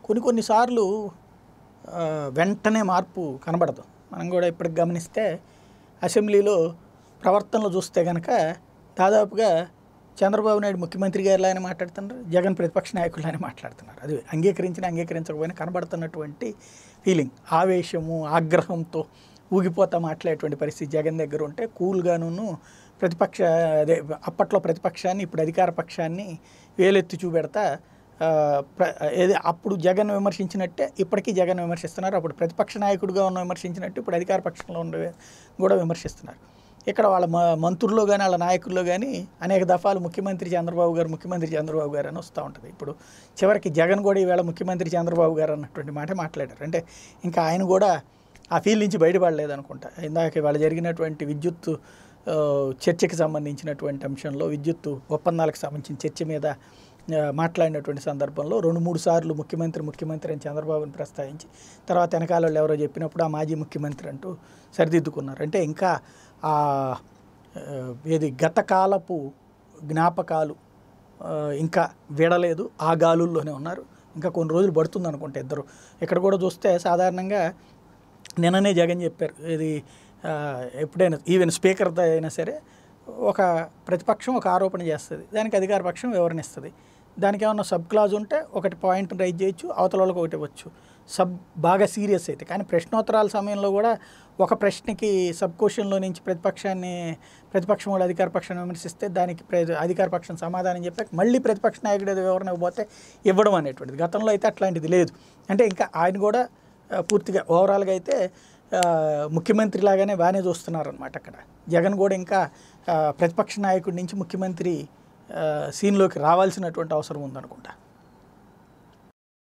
కొన్ని కొన్నిసార్లు ఆ, వెంటనే మార్పు కనబడదు మనం కూడా ఇప్పటికి గమనిస్తే అసెంబ్లీలో ప్రవర్తనలు చూస్తే కనుక దాదాపుగా చంద్రబాబు నాయుడు ముఖ్యమంత్రి గారిలా ఆయన మాట్లాడుతున్నారు జగన్ ప్రతిపక్ష నాయకులు మాట్లాడుతున్నారు అది అంగీకరించిన అంగీకరించకపోయినా కనబడుతున్నటువంటి ఫీలింగ్ ఆవేశము ఆగ్రహంతో ఊగిపోతా మాట్లాడేటువంటి పరిస్థితి జగన్ దగ్గర ఉంటే కూల్గాను ప్రతిపక్ష అదే అప్పట్లో ప్రతిపక్షాన్ని ఇప్పుడు అధికార పక్షాన్ని వేలెత్తి చూపెడతా ఆ, ప్ర ఏది అప్పుడు జగన్ విమర్శించినట్టే ఇప్పటికీ జగన్ విమర్శిస్తున్నారు అప్పుడు ప్రతిపక్ష నాయకుడిగా ఉన్న విమర్శించినట్టు ఇప్పుడు అధికార పక్షంలో ఉండే కూడా విమర్శిస్తున్నారు ఇక్కడ వాళ్ళ మ మంత్రుల్లో కానీ వాళ్ళ నాయకుల్లో కానీ అనేక దఫాలు ముఖ్యమంత్రి చంద్రబాబు గారు ముఖ్యమంత్రి చంద్రబాబు గారు అని వస్తూ ఉంటుంది ఇప్పుడు చివరికి జగన్ కూడా ఈవేళ ముఖ్యమంత్రి చంద్రబాబు గారు అన్నటువంటి మాట మాట్లాడారు అంటే ఇంకా ఆయన కూడా ఆ ఫీల్ నుంచి బయటపడలేదు అనుకుంటా ఇందాక ఇవాళ జరిగినటువంటి విద్యుత్ ఆ, చర్చకి సంబంధించినటువంటి అంశంలో విద్యుత్ ఒప్పందాలకు సంబంధించిన చర్చ మీద ఆ, మాట్లాడినటువంటి సందర్భంలో రెండు మూడు సార్లు ముఖ్యమంత్రి ముఖ్యమంత్రి అని చంద్రబాబుని ప్రస్తావించి తర్వాత వెనకాల వాళ్ళు ఎవరో చెప్పినప్పుడు ఆ మాజీ ముఖ్యమంత్రి అంటూ సరిదిద్దుకున్నారు అంటే ఇంకా ఆ ఆ, ఏది గతకాలపు జ్ఞాపకాలు ఆ, ఇంకా వీడలేదు ఆ గాలుల్లోనే ఉన్నారు ఇంకా కొన్ని రోజులు పడుతుంది అనుకుంటే ఇద్దరు ఇక్కడ కూడా చూస్తే సాధారణంగా నిన్ననే జగన్ చెప్పారు ఇది ఆ, ఎప్పుడైనా ఈవెన్ స్పీకర్తో అయినా సరే ఒక ప్రతిపక్షం ఒక ఆరోపణ చేస్తుంది దానికి అధికార పక్షం వివరణ ఇస్తుంది దానికి ఏమన్నా సబ్ క్లాజ్ ఉంటే ఒకటి పాయింట్ రైజ్ చేయొచ్చు అవతల వాళ్ళకి ఒకటి ఇవ్వచ్చు సబ్ బాగా సీరియస్ అయితే కానీ ప్రశ్నోత్తరాల సమయంలో కూడా ఒక ప్రశ్నకి సబ్ క్వశ్చన్లో నుంచి ప్రతిపక్షాన్ని ప్రతిపక్షం కూడా అధికార పక్షాన్ని విమర్శిస్తే దానికి ప్ర- అధికార పక్షం సమాధానం చెప్పాక మళ్ళీ ప్రతిపక్ష నాయకుడు ఏదో వివరణ ఇవ్వబోతే ఇవ్వడం అనేటువంటిది గతంలో అయితే అట్లాంటిది లేదు అంటే ఇంకా ఆయన కూడా ఆ, పూర్తిగా ఓవరాల్గా అయితే ఆ, ముఖ్యమంత్రి లాగానే బాగానే చూస్తున్నారనమాట అక్కడ జగన్ కూడా ఇంకా ఆ, ప్రతిపక్ష నాయకుడి నుంచి ముఖ్యమంత్రి ఆ, సీన్లోకి రావాల్సినటువంటి అవసరం ఉందనుకుంటా